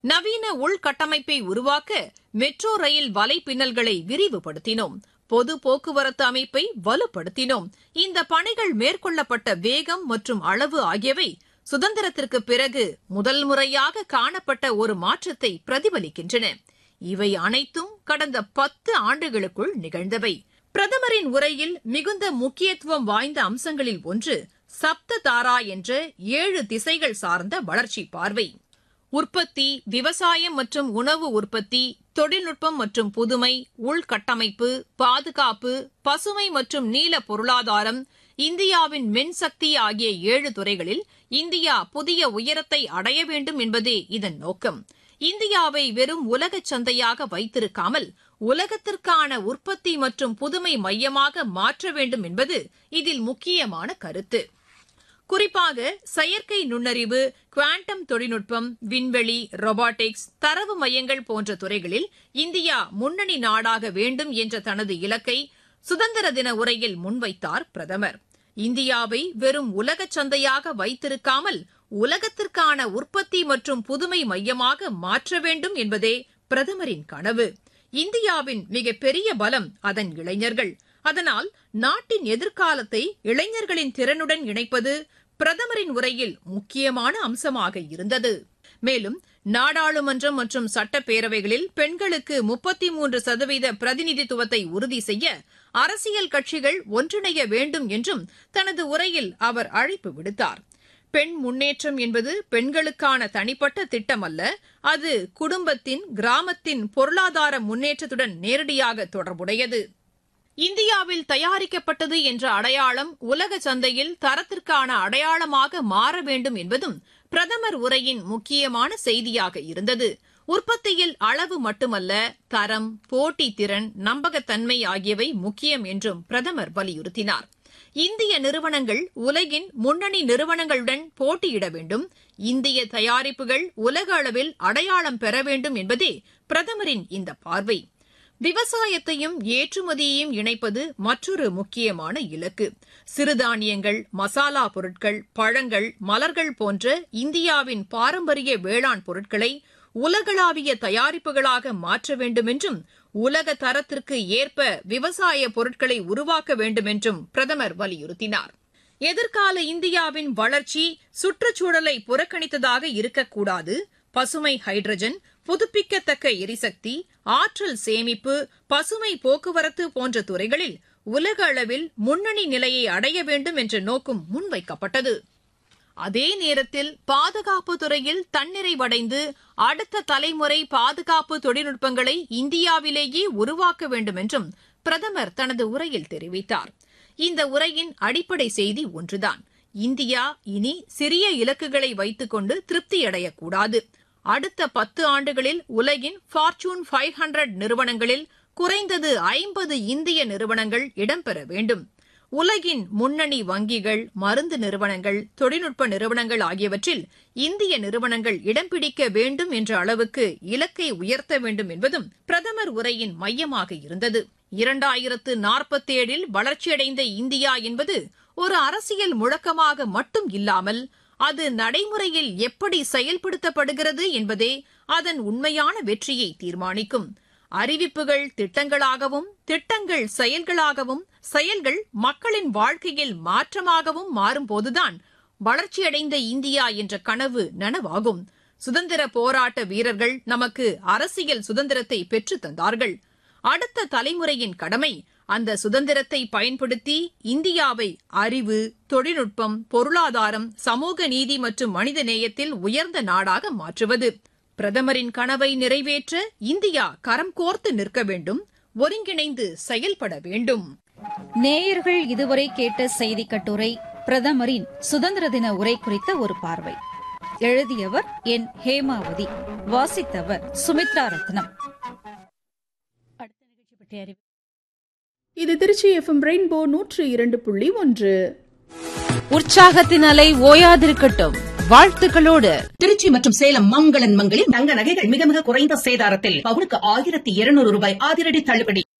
நவீன உள்கட்டமைப்பை உருவாக்க மெட்ரோ ரயில் வலைப்பின்னல்களை விரிவுபடுத்தினோம் பொது போக்குவரத்து அமைப்பை வலுப்படுத்தினோம் இந்த பணிகள் மேற்கொள்ளப்பட்ட வேகம் மற்றும் அளவு ஆகியவை சுதந்திரத்திற்கு பிறகு முதல் முறையாக காணப்பட்ட ஒரு மாற்றத்தை பிரதிபலிக்கின்றன இவை அனைத்தும் கடந்த பத்து ஆண்டுகளுக்குள் நிகழ்ந்தவை பிரதமரின் உரையில் மிகுந்த முக்கியத்துவம் வாய்ந்த அம்சங்களில் ஒன்று சப்த தாரா என்ற ஏழு திசைகள் சார்ந்த வளர்ச்சி பார்வை உற்பத்தி விவசாயம் மற்றும் உணவு உற்பத்தி தொழில்நுட்பம் மற்றும் புதுமை உள்கட்டமைப்பு பாதுகாப்பு பசுமை மற்றும் நீல பொருளாதாரம் இந்தியாவின் மின்சக்தி ஆகிய ஏழு துறைகளில் இந்தியா புதிய உயரத்தை அடைய வேண்டும் என்பதே இதன் நோக்கம் இந்தியாவை வெறும் உலகச் சந்தையாக வைத்திருக்காமல் உலகத்திற்கான உற்பத்தி மற்றும் புதுமை மையமாக மாற்ற வேண்டும் என்பது இதில் முக்கியமான கருத்து குறிப்பாக செயற்கை நுண்ணறிவு குவாண்டம் தொழில்நுட்பம் விண்வெளி ரொபாட்டிக்ஸ் தரவு மையங்கள் போன்ற துறைகளில் இந்தியா முன்னணி நாடாக வேண்டும் என்ற தனது இலக்கை சுதந்திர தின உரையில் முன்வைத்தார் பிரதமர் இந்தியாவை வெறும் உலகச் சந்தையாக வைத்திருக்காமல் உலகத்திற்கான உற்பத்தி மற்றும் புதுமை மையமாக மாற்ற வேண்டும் என்பதே பிரதமரின் கனவு இந்தியாவின் மிகப்பெரிய பலம் அதன் இளைஞர்கள் அதனால் நாட்டின் எதிர்காலத்தை இளைஞர்களின் திறனுடன் இணைப்பது பிரதமரின் உரையில் முக்கியமான அம்சமாக இருந்தது மேலும் நாடாளுமன்றம் மற்றும் சட்டப்பேரவைகளில் பெண்களுக்கு முப்பத்தி மூன்று சதவீத பிரதிநிதித்துவத்தை உறுதி செய்ய அரசியல் கட்சிகள் ஒன்றிணைய வேண்டும் என்றும் தனது உரையில் அவர் அழைப்பு விடுத்தார் பெண் முன்னேற்றம் என்பது பெண்களுக்கான தனிப்பட்ட திட்டம் அல்ல அது குடும்பத்தின் கிராமத்தின் பொருளாதார முன்னேற்றத்துடன் நேரடியாக தொடர்புடையது இந்தியாவில் தயாரிக்கப்பட்டது என்ற அடையாளம் உலக சந்தையில் தரத்திற்கான அடையாளமாக மாற வேண்டும் என்பதும் பிரதமர் உரையின் முக்கியமான செய்தியாக இருந்தது உற்பத்தியில் அளவு மட்டுமல்ல தரம் போட்டித்திறன் நம்பகத்தன்மை ஆகியவை முக்கியம் என்றும் பிரதமர் வலியுறுத்தினார் இந்திய நிறுவனங்கள் உலகின் முன்னணி நிறுவனங்களுடன் போட்டியிட வேண்டும் இந்திய தயாரிப்புகள் உலக அளவில் அடையாளம் பெற வேண்டும் என்பதே பிரதமரின் இந்த பார்வை விவசாயத்தையும் ஏற்றுமதியையும் இணைப்பது மற்றொரு முக்கியமான இலக்கு சிறுதானியங்கள் மசாலா பொருட்கள் பழங்கள் மலர்கள் போன்ற இந்தியாவின் பாரம்பரிய வேளாண் பொருட்களை உலகளாவிய தயாரிப்புகளாக மாற்ற வேண்டும் என்றும் உலக தரத்திற்கு ஏற்ப விவசாய பொருட்களை உருவாக்க வேண்டும் என்றும் பிரதமர் வலியுறுத்தினார் எதிர்கால இந்தியாவின் வளர்ச்சி சுற்றுச்சூழலை புறக்கணித்ததாக இருக்கக்கூடாது பசுமை ஹைட்ரஜன் புதுப்பிக்கத்தக்க எரிசக்தி ஆற்றல் சேமிப்பு பசுமை போக்குவரத்து போன்ற துறைகளில் உலக அளவில் முன்னணி நிலையை அடைய வேண்டும் என்ற நோக்கம் முன்வைக்கப்பட்டது அதே நேரத்தில் பாதுகாப்பு துறையில் தன்னிறைவடைந்து அடுத்த தலைமுறை பாதுகாப்பு தொழில்நுட்பங்களை இந்தியாவிலேயே உருவாக்க வேண்டும் என்றும் பிரதமர் தனது உரையில் தெரிவித்தார் இந்த உரையின் அடிப்படை செய்தி ஒன்றுதான் இந்தியா இனி சிறிய இலக்குகளை வைத்துக்கொண்டு திருப்தியடையக்கூடாது அடுத்த பத்து ஆண்டுகளில் உலகின் ஃபார்ச்சூன் ஃபைவ் ஹண்ட்ரட் நிறுவனங்களில் குறைந்தது ஐம்பது இந்திய நிறுவனங்கள் இடம்பெற வேண்டும் உலகின் முன்னணி வங்கிகள் மருந்து நிறுவனங்கள் தொழில்நுட்ப நிறுவனங்கள் ஆகியவற்றில் இந்திய நிறுவனங்கள் இடம் பிடிக்க வேண்டும் என்ற அளவுக்கு இலக்கை உயர்த்த வேண்டும் என்பதும் பிரதமர் உரையின் மையமாக இருந்தது இரண்டாயிரத்து நாற்பத்தேழில் வளர்ச்சியடைந்த இந்தியா என்பது ஒரு அரசியல் முழக்கமாக மட்டும் இல்லாமல் அது நடைமுறையில் எப்படி செயல்படுத்தப்படுகிறது என்பதே அதன் உண்மையான வெற்றியை தீர்மானிக்கும் அறிவிப்புகள் திட்டங்களாகவும் திட்டங்கள் செயல்களாகவும் செயல்கள் மக்களின் வாழ்க்கையில் மாற்றமாகவும் மாறும்போதுதான் வளர்ச்சியடைந்த இந்தியா என்ற கனவு நனவாகும் சுதந்திர போராட்ட வீரர்கள் நமக்கு அரசியல் சுதந்திரத்தை பெற்றுத் தந்தார்கள் அடுத்த தலைமுறையின் கடமை அந்த சுதந்திரத்தை பயன்படுத்தி இந்தியாவை அறிவு தொழில்நுட்பம் பொருளாதாரம் சமூக நீதி மற்றும் மனித நேயத்தில் உயர்ந்த நாடாக மாற்றுவது பிரதமரின் கனவை நிறைவேற்ற இந்தியா கரம் கோர்த்து நிற்க வேண்டும் ஒருங்கிணைந்து செயல்பட வேண்டும் நேயர்கள் இதுவரை கேட்ட செய்தி கட்டுரை பிரதமரின் சுதந்திர தின உரை குறித்த ஒரு பார்வை எழுதியவர் என் ஹேமாவதி வாசித்தவர் சுமித்ரா ரத்னம் இது திருச்சி எஃப்எம் ரெயின்போ நூற்று இரண்டு புள்ளி ஒன்று உற்சாகத்தின் அலை ஓயாதிருக்கட்டும் வாழ்த்துக்களோடு திருச்சி மற்றும் சேலம் மங்களன் மங்களில் தங்க நகைகள் மிக மிக குறைந்த சேதாரத்தில் பவுனுக்கு ஆயிரத்தி இருநூறு ரூபாய் அதிரடி தள்ளுபடி